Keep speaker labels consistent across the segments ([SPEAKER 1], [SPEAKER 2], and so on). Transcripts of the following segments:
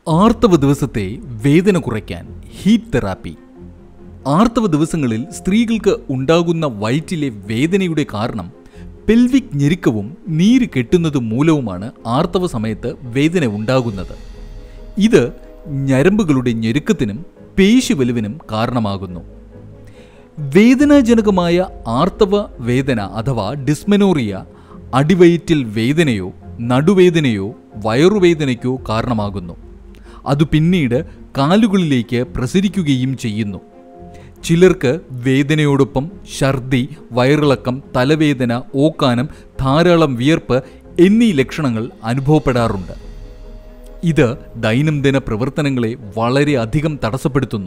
[SPEAKER 1] ആർത്തവ ദിവസത്തെ വേദന കുറയ്ക്കാൻ ഹീറ്റ് തെറാപ്പി ആർത്തവ ദിവസങ്ങളിൽ സ്ത്രീകൾക്ക് ഉണ്ടാകുന്ന വയറ്റിലെ വേദനയുടെ കാരണം പെൽവിക് ഞെരുക്കവും നീര് കെട്ടുന്നത് മൂലവുമാണ് ആർത്തവ സമയത്ത് വേദന ഉണ്ടാകുന്നത് ഇത് ഞരമ്പുകളുടെ ഞെരുക്കത്തിനും പേശിവലിവിനും കാരണമാകുന്നു വേദനാജനകമായ ആർത്തവ വേദന അഥവാ ഡിസ്മെനോറിയ അടിവയറ്റിൽ വേദനയോ നടുവേദനയോ വയറുവേദനയ്ക്കോ കാരണമാകുന്നു അത് പിന്നീട് കാലുകളിലേക്ക് പ്രസരിക്കുകയും ചെയ്യുന്നു ചിലർക്ക് വേദനയോടൊപ്പം ഛർദി വയറിളക്കം തലവേദന ഓക്കാനം ധാരാളം വിയർപ്പ് എന്നീ ലക്ഷണങ്ങൾ അനുഭവപ്പെടാറുണ്ട് ഇത് ദൈനംദിന പ്രവർത്തനങ്ങളെ വളരെ അധികം തടസ്സപ്പെടുത്തുന്നു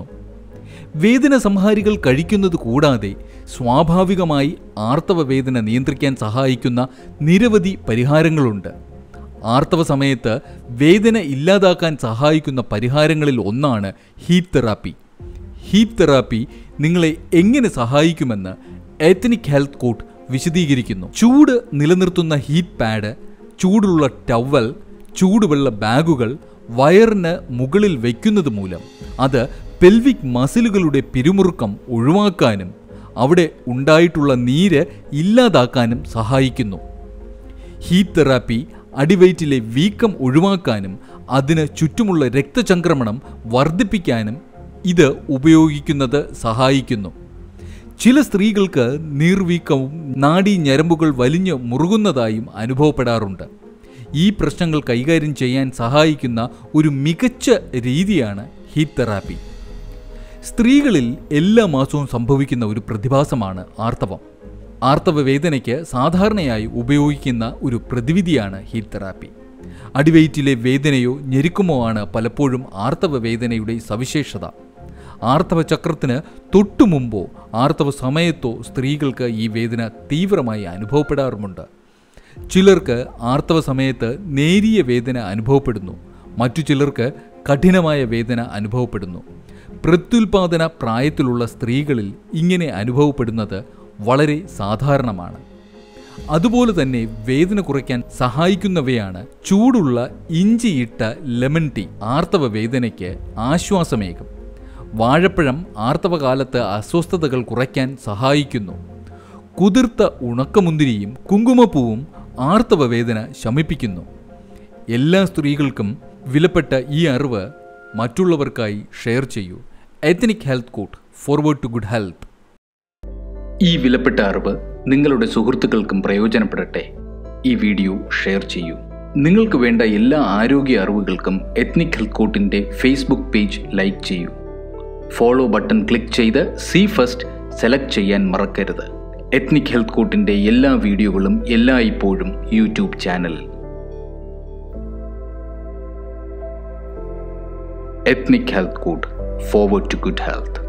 [SPEAKER 1] വേദന സംഹാരികൾ കഴിക്കുന്നത് കൂടാതെ സ്വാഭാവികമായി ആർത്തവ വേദന നിയന്ത്രിക്കാൻ സഹായിക്കുന്ന നിരവധി പരിഹാരങ്ങളുണ്ട് ആർത്തവ സമയത്ത് വേദന ഇല്ലാതാക്കാൻ സഹായിക്കുന്ന പരിഹാരങ്ങളിൽ ഒന്നാണ് ഹീറ്റ് തെറാപ്പി ഹീറ്റ് തെറാപ്പി നിങ്ങളെ എങ്ങനെ സഹായിക്കുമെന്ന് എത്തനിക് ഹെൽത്ത് കോട്ട് വിശദീകരിക്കുന്നു ചൂട് നിലനിർത്തുന്ന ഹീറ്റ് പാഡ് ചൂടുള്ള ടവൽ ചൂടുവെള്ള ബാഗുകൾ വയറിന് മുകളിൽ വയ്ക്കുന്നത് മൂലം അത് പെൽവിക് മസിലുകളുടെ പിരിമുറുക്കം ഒഴിവാക്കാനും അവിടെ ഉണ്ടായിട്ടുള്ള നീര് ഇല്ലാതാക്കാനും സഹായിക്കുന്നു ഹീറ്റ് തെറാപ്പി അടിവയറ്റിലെ വീക്കം ഒഴിവാക്കാനും അതിന് ചുറ്റുമുള്ള രക്തചംക്രമണം വർദ്ധിപ്പിക്കാനും ഇത് ഉപയോഗിക്കുന്നത് സഹായിക്കുന്നു ചില സ്ത്രീകൾക്ക് നീർവീക്കവും നാഡീ ഞരമ്പുകൾ വലിഞ്ഞ് മുറുകുന്നതായും അനുഭവപ്പെടാറുണ്ട് ഈ പ്രശ്നങ്ങൾ കൈകാര്യം ചെയ്യാൻ സഹായിക്കുന്ന ഒരു മികച്ച രീതിയാണ് ഹീറ്റ് തെറാപ്പി സ്ത്രീകളിൽ എല്ലാ മാസവും സംഭവിക്കുന്ന ഒരു പ്രതിഭാസമാണ് ആർത്തവം ആർത്തവ വേദനയ്ക്ക് സാധാരണയായി ഉപയോഗിക്കുന്ന ഒരു പ്രതിവിധിയാണ് ഹീറ്റ് തെറാപ്പി അടിവയറ്റിലെ വേദനയോ ഞെരുക്കുമോ ആണ് പലപ്പോഴും ആർത്തവ വേദനയുടെ സവിശേഷത ആർത്തവ ചക്രത്തിന് തൊട്ടു മുമ്പോ ആർത്തവ സമയത്തോ സ്ത്രീകൾക്ക് ഈ വേദന തീവ്രമായി അനുഭവപ്പെടാറുമുണ്ട് ചിലർക്ക് ആർത്തവ സമയത്ത് നേരിയ വേദന അനുഭവപ്പെടുന്നു മറ്റു ചിലർക്ക് കഠിനമായ വേദന അനുഭവപ്പെടുന്നു പ്രത്യുൽപാദന പ്രായത്തിലുള്ള സ്ത്രീകളിൽ ഇങ്ങനെ അനുഭവപ്പെടുന്നത് വളരെ സാധാരണമാണ് അതുപോലെ തന്നെ വേദന കുറയ്ക്കാൻ സഹായിക്കുന്നവയാണ് ചൂടുള്ള ഇഞ്ചിയിട്ട ലെമൺ ടീ ആർത്തവ വേദനയ്ക്ക് ആശ്വാസമേകും വാഴപ്പഴം ആർത്തവകാലത്ത് അസ്വസ്ഥതകൾ കുറയ്ക്കാൻ സഹായിക്കുന്നു കുതിർത്ത ഉണക്കമുന്തിരിയും കുങ്കുമപ്പൂവും ആർത്തവ വേദന ശമിപ്പിക്കുന്നു എല്ലാ സ്ത്രീകൾക്കും വിലപ്പെട്ട ഈ അറിവ് മറ്റുള്ളവർക്കായി ഷെയർ ചെയ്യൂ ethnic health court forward to good health
[SPEAKER 2] ഈ വിലപ്പെട്ട അറിവ് നിങ്ങളുടെ സുഹൃത്തുക്കൾക്കും പ്രയോജനപ്പെടട്ടെ ഈ വീഡിയോ ഷെയർ ചെയ്യൂ നിങ്ങൾക്ക് വേണ്ട എല്ലാ ആരോഗ്യ അറിവുകൾക്കും എത്നിക് ഹെൽത്ത് കോട്ടിൻ്റെ ഫേസ്ബുക്ക് പേജ് ലൈക്ക് ചെയ്യൂ ഫോളോ ബട്ടൺ ക്ലിക്ക് ചെയ്ത് സി ഫസ്റ്റ് സെലക്ട് ചെയ്യാൻ മറക്കരുത് എത്നിക് ഹെൽത്ത് കോട്ടിൻ്റെ എല്ലാ വീഡിയോകളും എല്ലായ്പ്പോഴും യൂട്യൂബ് ചാനലിൽ ethnic health court forward to good health